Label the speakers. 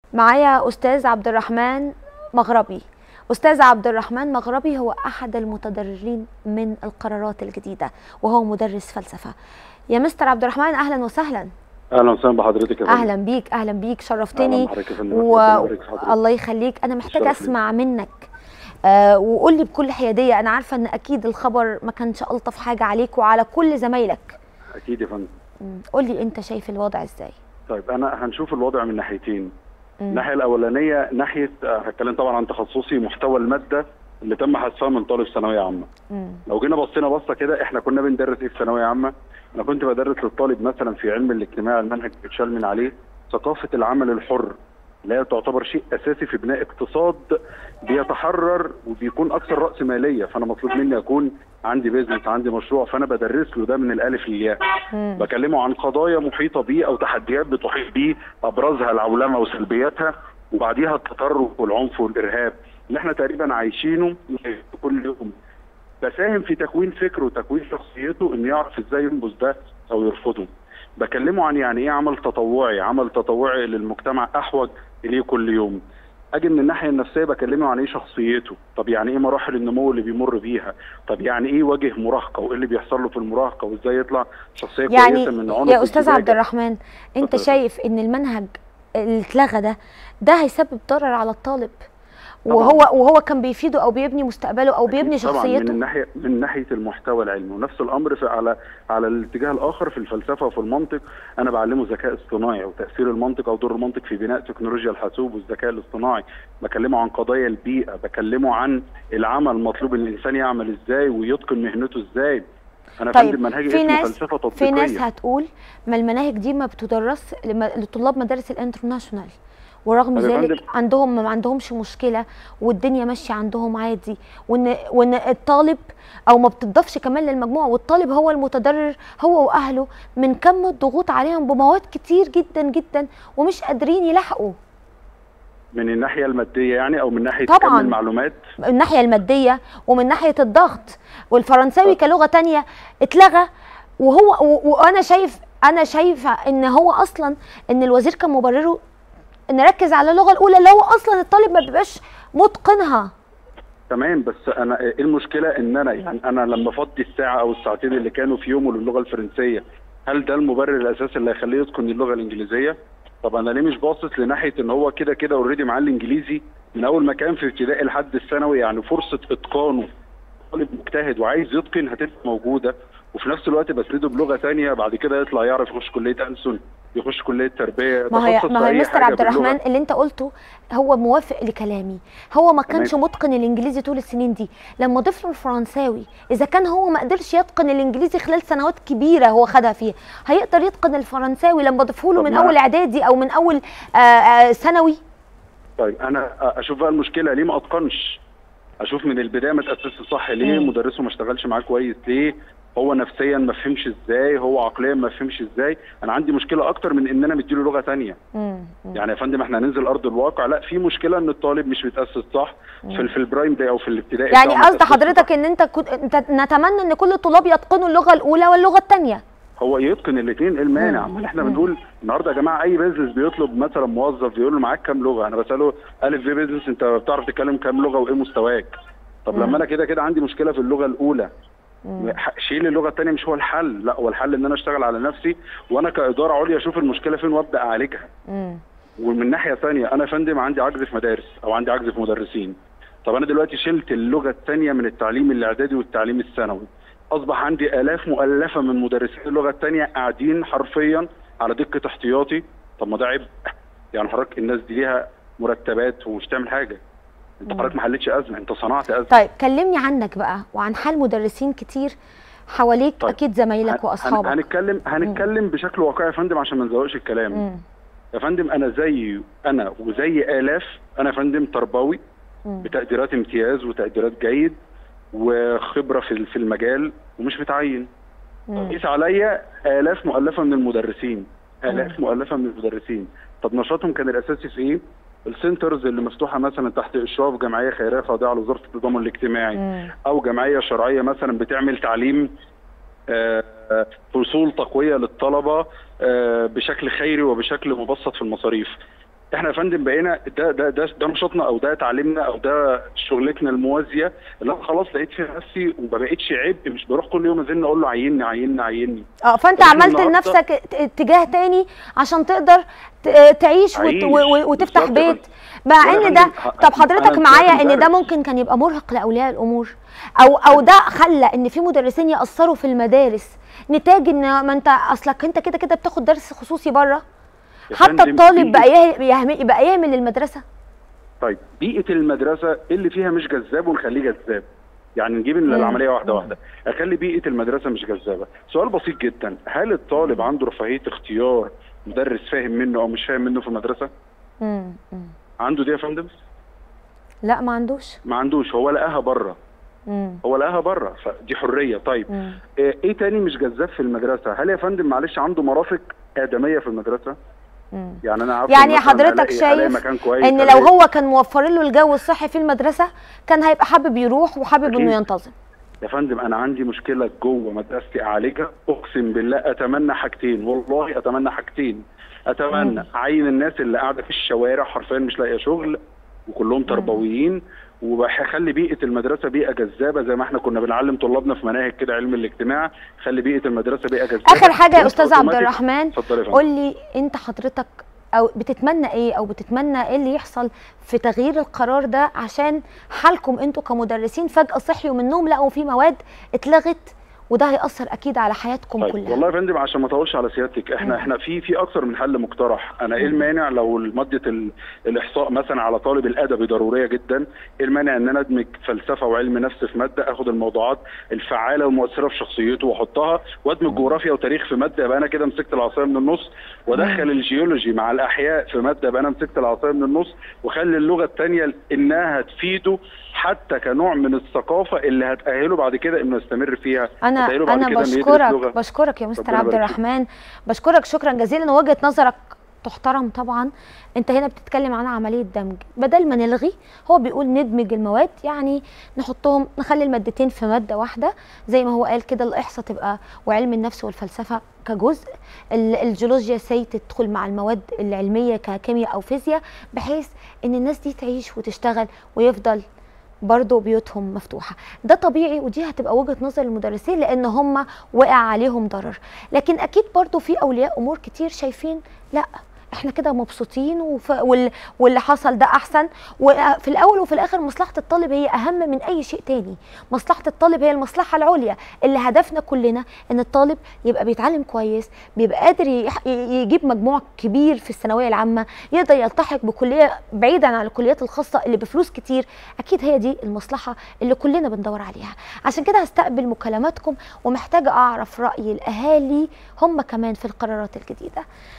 Speaker 1: معايا استاذ عبد الرحمن مغربي استاذ عبد الرحمن مغربي هو احد المتضررين من القرارات الجديده وهو مدرس فلسفه يا مستر عبد الرحمن اهلا وسهلا
Speaker 2: اهلا وسهلا بحضرتك يا فندم
Speaker 1: اهلا بيك اهلا بيك شرفتني
Speaker 2: أهلاً بحضرتك يا فندم.
Speaker 1: و...
Speaker 2: ربنا يبارك في حضرتك.
Speaker 1: الله يخليك انا محتاجه
Speaker 2: الشرف لي.
Speaker 1: اسمع منك آه وقول لي بكل حياديه انا عارفه ان اكيد الخبر ما كانش الطف حاجه عليك وعلى كل زمايلك
Speaker 2: اكيد يا فندم
Speaker 1: مم. قول لي انت شايف الوضع ازاي
Speaker 2: طيب انا هنشوف الوضع من ناحيتين
Speaker 1: مم.
Speaker 2: الناحيه الاولانيه ناحيه آه، هتكلم طبعا عن تخصصي محتوى الماده اللي تم حذفها من طالب ثانويه عامه
Speaker 1: مم.
Speaker 2: لو جينا بصينا بصه كده احنا كنا بندرس ايه في ثانويه عامه انا كنت بدرس للطالب مثلا في علم الاجتماع المنهج بيتشال من عليه ثقافه العمل الحر اللي هي تعتبر شيء اساسي في بناء اقتصاد بيتحرر وبيكون اكثر راس ماليه فانا مطلوب مني اكون عندي بيزنس عندي مشروع فانا بدرس له ده من الالف للياء
Speaker 1: مم.
Speaker 2: بكلمه عن قضايا محيطه بيه او تحديات بتحيط بيه ابرزها العولمه وسلبياتها وبعديها التطرف والعنف والارهاب اللي احنا تقريبا عايشينه كل يوم بساهم في تكوين فكره وتكوين شخصيته انه يعرف ازاي ينبذ ده او يرفضه بكلمه عن يعني ايه عمل تطوعي عمل تطوعي للمجتمع احوج اليه كل يوم اجي من الناحيه النفسيه بكلمه عن ايه شخصيته طب يعني ايه مراحل النمو اللي بيمر بيها طب يعني ايه يواجه مراهقه وايه اللي بيحصل له في المراهقه وازاي يطلع شخصيه
Speaker 1: يعني
Speaker 2: كويسه من عنق
Speaker 1: يا استاذ عبد
Speaker 2: الزجاجة.
Speaker 1: الرحمن انت
Speaker 2: اتفضل.
Speaker 1: شايف ان المنهج اللي اتلغى ده ده هيسبب ضرر على الطالب
Speaker 2: طبعاً.
Speaker 1: وهو وهو كان بيفيده او بيبني مستقبله او بيبني
Speaker 2: أكيد طبعا من
Speaker 1: شخصيته
Speaker 2: الناحيه من ناحيه المحتوى العلمي ونفس الامر في على على الاتجاه الاخر في الفلسفه وفي المنطق انا بعلمه ذكاء اصطناعي وتاثير المنطق او دور المنطق في بناء تكنولوجيا الحاسوب والذكاء الاصطناعي بكلمه عن قضايا البيئه بكلمه عن العمل مطلوب ان الانسان يعمل ازاي ويتقن مهنته ازاي انا
Speaker 1: طيب
Speaker 2: فندم منهجي
Speaker 1: في
Speaker 2: اسمه
Speaker 1: ناس
Speaker 2: فلسفه تطبيقيه
Speaker 1: في ناس هتقول ما المناهج دي ما بتدرس لما- لطلاب مدارس الانترناشونال ورغم
Speaker 2: طب يا
Speaker 1: ذلك
Speaker 2: فندم.
Speaker 1: عندهم ما عندهمش مشكله والدنيا ماشيه عندهم عادي وان وان الطالب او ما بتضافش كمان للمجموع والطالب هو المتضرر هو واهله من كم الضغوط عليهم بمواد كتير جدا جدا ومش قادرين يلاحقوا
Speaker 2: من الناحيه الماديه يعني او من ناحيه
Speaker 1: طبعاً.
Speaker 2: كم المعلومات
Speaker 1: من الناحيه الماديه ومن ناحيه الضغط والفرنساوي كلغه تانية اتلغى وهو و- وانا شايف انا شايفه ان هو اصلا ان الوزير كان مبرره نركز على اللغه الاولى اللي هو اصلا الطالب ما بيبقاش متقنها
Speaker 2: تمام بس انا ايه المشكله ان انا يعني انا لما افضي الساعه او الساعتين اللي كانوا في يومه للغه الفرنسيه هل ده المبرر الاساسي اللي هيخليه يتقن اللغه الانجليزيه؟ طب انا ليه مش باصص لناحيه ان هو كده كده اوريدي معاه الانجليزي من اول ما كان في ابتدائي لحد الثانوي يعني فرصه اتقانه طالب مجتهد وعايز يتقن هتبقى موجوده وفي نفس الوقت بسنده بلغه ثانيه بعد كده يطلع يعرف يخش كليه ألسن يخش كليه تربيه
Speaker 1: ما هي
Speaker 2: يتخصص
Speaker 1: ما
Speaker 2: في
Speaker 1: هي
Speaker 2: أي
Speaker 1: مستر
Speaker 2: حاجة
Speaker 1: عبد
Speaker 2: باللغة.
Speaker 1: الرحمن اللي انت قلته هو موافق لكلامي هو ما كانش
Speaker 2: تمام.
Speaker 1: متقن الانجليزي طول السنين دي لما ضيف له الفرنساوي اذا كان هو ما قدرش يتقن الانجليزي خلال سنوات كبيره هو خدها فيها هيقدر يتقن الفرنساوي لما ضيفه له
Speaker 2: طب
Speaker 1: من
Speaker 2: ما-
Speaker 1: اول اعدادي او من اول آه، آه، ثانوي
Speaker 2: طيب انا اشوف بقى المشكله ليه ما اتقنش اشوف من البدايه ما تاسسش صح ليه
Speaker 1: مم.
Speaker 2: مدرسه ما اشتغلش معاه كويس ليه هو نفسيا ما فهمش ازاي هو عقليا ما فهمش ازاي انا عندي مشكله اكتر من ان انا مديله لغه تانية
Speaker 1: مم. مم.
Speaker 2: يعني يا فندم احنا هننزل ارض الواقع لا في مشكله ان الطالب مش بيتاسس صح في, في البرايم داي او في الابتدائي
Speaker 1: يعني
Speaker 2: بتاعه ما
Speaker 1: قصد
Speaker 2: تأسسش
Speaker 1: حضرتك
Speaker 2: صح.
Speaker 1: ان انت كنت انت نتمنى ان كل الطلاب يتقنوا اللغه الاولى واللغه الثانيه
Speaker 2: هو يتقن الاثنين ايه المانع
Speaker 1: مم.
Speaker 2: ما احنا
Speaker 1: مم.
Speaker 2: بنقول النهارده يا جماعه اي بيزنس بيطلب مثلا موظف بيقول له معاك كام لغه انا بساله الف في بيزنس انت بتعرف تتكلم كام لغه وايه مستواك طب
Speaker 1: مم.
Speaker 2: لما انا كده كده عندي مشكله في اللغه الاولى
Speaker 1: مم.
Speaker 2: ح- شيل اللغه الثانيه مش هو الحل لا هو الحل ان انا اشتغل على نفسي وانا كاداره عليا اشوف المشكله فين وابدا اعالجها
Speaker 1: مم.
Speaker 2: ومن ناحيه ثانيه انا يا فندم عندي عجز في مدارس او عندي عجز في مدرسين طب انا دلوقتي شلت اللغه الثانيه من التعليم الاعدادي والتعليم الثانوي اصبح عندي الاف مؤلفه من مدرسين اللغه الثانيه قاعدين حرفيا على دقه احتياطي طب ما ده عبء يعني حضرتك الناس دي ليها مرتبات ومش تعمل حاجه انت حضرتك ما حلتش ازمه انت صنعت ازمه
Speaker 1: طيب كلمني عنك بقى وعن حال مدرسين كتير حواليك
Speaker 2: طيب.
Speaker 1: اكيد زمايلك
Speaker 2: هن-
Speaker 1: واصحابك
Speaker 2: هنتكلم هنتكلم بشكل واقعي يا فندم عشان ما نزوقش الكلام
Speaker 1: مم.
Speaker 2: يا فندم انا زي انا وزي الاف انا يا فندم تربوي
Speaker 1: مم.
Speaker 2: بتقديرات امتياز وتقديرات جيد وخبره في في المجال ومش متعين
Speaker 1: مم.
Speaker 2: قيس عليا الاف مؤلفه من المدرسين الاف مؤلفه من المدرسين طب نشاطهم كان الاساسي في ايه؟ السنترز اللي مفتوحه مثلا تحت اشراف جمعيه خيريه خاضعه لوزاره التضامن الاجتماعي
Speaker 1: مم.
Speaker 2: او جمعيه شرعيه مثلا بتعمل تعليم آه، آه، فصول تقويه للطلبه آه، بشكل خيري وبشكل مبسط في المصاريف احنا يا فندم بقينا ده ده ده ده نشاطنا او ده تعليمنا او ده شغلتنا الموازيه اللي انا خلاص لقيت فيها نفسي وما بقتش عبء مش بروح كل يوم ازن اقول له عيني عيني عيني
Speaker 1: اه فانت
Speaker 2: فإحنا
Speaker 1: عملت
Speaker 2: النهاردة-
Speaker 1: لنفسك ات- اتجاه تاني عشان تقدر ت- تعيش وت...
Speaker 2: عيش.
Speaker 1: و- و- وتفتح
Speaker 2: بالظبط يا
Speaker 1: بيت مع
Speaker 2: وأنا
Speaker 1: ان
Speaker 2: فندم
Speaker 1: ده
Speaker 2: ه-
Speaker 1: طب حضرتك
Speaker 2: أنا
Speaker 1: معايا
Speaker 2: دلوقتي
Speaker 1: ان ده
Speaker 2: مدرس.
Speaker 1: ممكن كان يبقى مرهق لاولياء الامور او او ده خلى ان في مدرسين ياثروا في المدارس نتاج ان ما انت اصلك انت كده كده بتاخد درس خصوصي بره
Speaker 2: يا
Speaker 1: حتى
Speaker 2: فندم
Speaker 1: الطالب
Speaker 2: بيئة-
Speaker 1: بقى يه- يهم- بقى يهمل المدرسه
Speaker 2: طيب بيئه المدرسه اللي فيها مش جذاب ونخليه جذاب يعني نجيب
Speaker 1: مم.
Speaker 2: العمليه واحده واحده اخلي بيئه المدرسه مش جذابه سؤال بسيط جدا هل الطالب عنده رفاهيه اختيار مدرس فاهم منه او مش فاهم منه في المدرسه
Speaker 1: مم. مم.
Speaker 2: عنده دي يا فندم
Speaker 1: لا ما عندوش
Speaker 2: ما عندوش هو لقاها بره
Speaker 1: مم.
Speaker 2: هو لقاها بره فدي حريه طيب
Speaker 1: مم.
Speaker 2: آه، ايه تاني مش جذاب في المدرسه هل يا فندم معلش عنده مرافق ادميه في المدرسه
Speaker 1: مم.
Speaker 2: يعني انا عارف
Speaker 1: يعني
Speaker 2: مثلاً
Speaker 1: حضرتك
Speaker 2: هلاقي- هلاقي
Speaker 1: شايف
Speaker 2: مكان كويس
Speaker 1: ان لو
Speaker 2: هلاقي-
Speaker 1: هو كان موفر له الجو الصحي في المدرسه كان هيبقى حابب يروح وحابب
Speaker 2: أكيد.
Speaker 1: انه ينتظم
Speaker 2: يا فندم انا عندي مشكله جوه مدرستي اعالجها اقسم بالله اتمنى حاجتين والله اتمنى حاجتين اتمنى اعين الناس اللي قاعده في الشوارع حرفيا مش لاقيه شغل وكلهم تربويين وهخلي بيئه المدرسه بيئه جذابه زي ما احنا كنا بنعلم طلابنا في مناهج كده علم الاجتماع خلي بيئه المدرسه بيئه جذابه
Speaker 1: اخر حاجه يا
Speaker 2: وأنت
Speaker 1: استاذ عبد
Speaker 2: أوتوماتيك-
Speaker 1: الرحمن
Speaker 2: اتفضل يا فندم
Speaker 1: قول لي انت حضرتك او بتتمنى ايه او بتتمنى ايه اللي يحصل في تغيير القرار ده عشان حالكم انتوا كمدرسين فجاه صحيوا من النوم لقوا في مواد اتلغت وده هيأثر اكيد على حياتكم
Speaker 2: طيب
Speaker 1: كلها
Speaker 2: والله يا فندم عشان ما اطولش على سيادتك احنا احنا في في اكثر من حل مقترح انا ايه
Speaker 1: مم.
Speaker 2: المانع لو ماده ال- الاحصاء مثلا على طالب الادبي ضروريه جدا ايه المانع ان انا ادمج فلسفه وعلم نفس في ماده اخد الموضوعات الفعاله والمؤثره في شخصيته واحطها وادمج جغرافيا وتاريخ في ماده يبقى انا كده مسكت العصايه من النص وادخل الجيولوجي مع الاحياء في ماده يبقى انا مسكت العصايه من النص واخلي اللغه الثانيه انها تفيده حتى كنوع من الثقافه اللي هتاهله بعد كده انه يستمر فيها
Speaker 1: انا
Speaker 2: هتأهله بعد
Speaker 1: انا
Speaker 2: كده إنه يدرس
Speaker 1: بشكرك
Speaker 2: لغة.
Speaker 1: بشكرك يا مستر
Speaker 2: ربنا
Speaker 1: عبد
Speaker 2: يبارك فيك.
Speaker 1: الرحمن بشكرك شكرا جزيلا وجهه نظرك تحترم طبعا انت هنا بتتكلم عن عمليه دمج بدل ما نلغي هو بيقول ندمج المواد يعني نحطهم نخلي المادتين في ماده واحده زي ما هو قال كده الاحصاء تبقى وعلم النفس والفلسفه كجزء ال- الجيولوجيا سي تدخل مع المواد العلميه ككيمياء او فيزياء بحيث ان الناس دي تعيش وتشتغل ويفضل برضه بيوتهم مفتوحه ده طبيعي ودي هتبقى وجهه نظر المدرسين لان هم وقع عليهم ضرر لكن اكيد برضه في اولياء امور كتير شايفين لا احنا كده مبسوطين وف... وال... واللي حصل ده احسن وفي الاول وفي الاخر مصلحه الطالب هي اهم من اي شيء تاني مصلحه الطالب هي المصلحه العليا اللي هدفنا كلنا ان الطالب يبقى بيتعلم كويس بيبقى قادر يح- ي- يجيب مجموع كبير في الثانويه العامه يقدر يلتحق بكليه بعيدا عن الكليات الخاصه اللي بفلوس كتير اكيد هي دي المصلحه اللي كلنا بندور عليها عشان كده هستقبل مكالماتكم ومحتاجه اعرف راي الاهالي هم كمان في القرارات الجديده